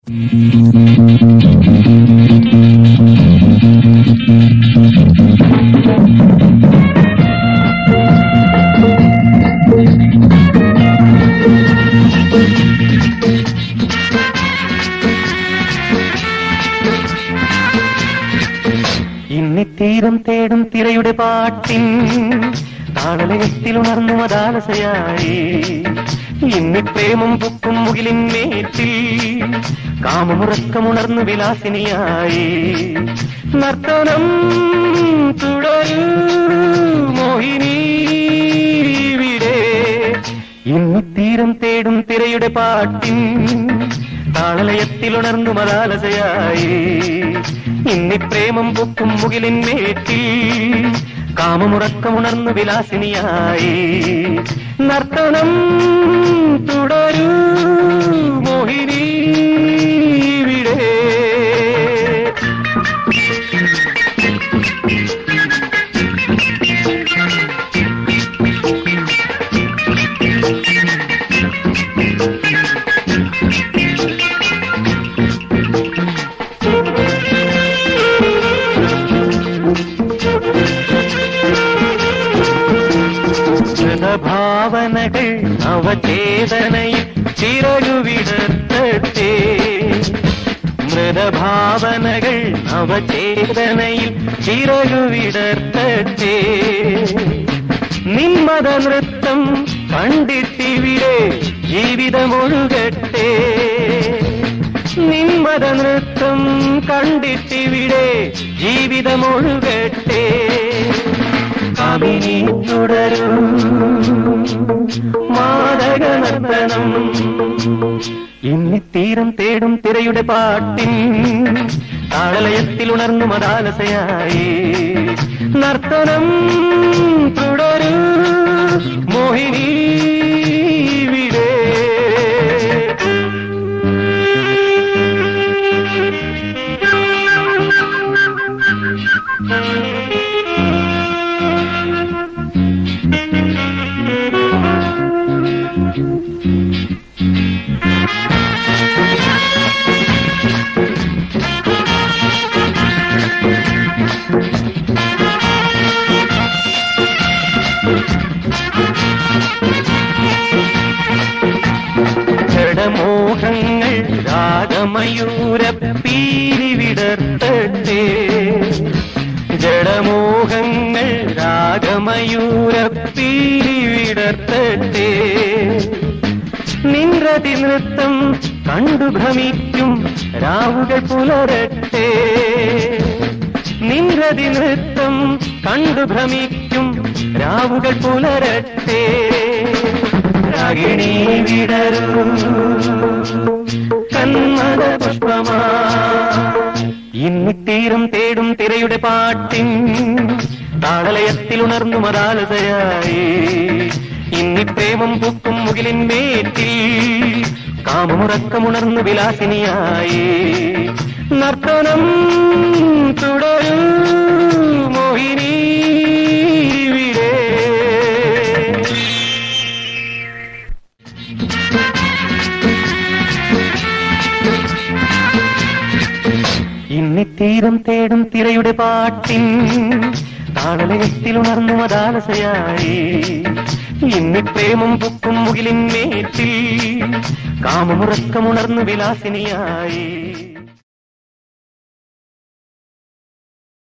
ഇന്നിത്തീരം തേടും തിരയുടെ പാട്ടിൻ താളലയത്തിൽ ഉണർന്നു മതാലസയായി ഇന്നിപ്രേമം പൊക്കും മുകിലിൻ മേറ്റിൽ കാമമുറക്കമുണർന്നു വിലാസിനിയായി നർത്തനം തുടരൂ മോഹിനി ഇവിടെ ഇന്നിത്തീരം തേടും തിരയുടെ പാട്ടിൻ താളലയത്തിൽ ഉണർന്നു മതാലസയായി ഇന്നിപ്രേമം പൊക്കും മുകിലിൻ മേറ്റിൽ കാമമുറക്കമുണർന്നു വിലാസിനിയായി നർത്തനം തുടരൂ മോഹിനി ഇവിടെ ഭാവനകൾ അവചേതനയിൽ ചിറകുവിടത്തേ മൃതഭാവനകൾ അവചേതനയിൽ ചിറകുവിടത്തേ നിന്മത നൃത്തം കണ്ടിട്ടിവിടെ ജീവിതമൊഴുകട്ടെ നിന്മത നൃത്തം കണ്ടിട്ടിവിടെ ജീവിതമൊഴുകട്ടെ കാമിനി തുടരൂ മാതക നർത്തനം ഇന്നിത്തീരം തേടും തിരയുടെ പാട്ടിൻ താളലയത്തിൽ ഉണർന്നു മതാലസയായി നർത്തനം തുടരൂ മോഹിനി ഇവിടെ ജഡമോഹങ്ങൾ രാഗമയൂര പീരിവിടർത്തട്ടെ ജഡമോഹങ്ങൾ രാഗമയൂര പീരിവിടർത്തട്ടെ നിൻറതി നൃത്തം കണ്ടു ഭ്രമിക്കും രാവുകൾ പുലരട്ടെ നിൻറതി നൃത്തം കണ്ടു ഭ്രമിക്കും രാവുകൾ പുലരട്ടെ രാഗിണി വിടരൂ കന്മത പുഷ്പമാ ഇന്നിത്തീരം തേടും തിരയുടെ പാട്ടിൻ താളലയത്തിൽ ഉണർന്നു മതാലതയായി ഇന്നിപ്രേമം പൂക്കും മുകിലിൻ മേറ്റിൽ കാമമുറക്കമുണർന്നു വിലാസിനിയായി നർത്തനം തുടരൂ മോഹിനി ഇവിടെ ഇന്നിത്തീരം തേടും തിരയുടെ പാട്ടിൻ താളലയത്തിൽ ഉണർന്നു മതാലസയായി ഇന്നിപ്രേമം പൊക്കും മുകിലിൻ മേറ്റിൽ കാമമുറക്കമുണർന്നു വിലാസിനിയായി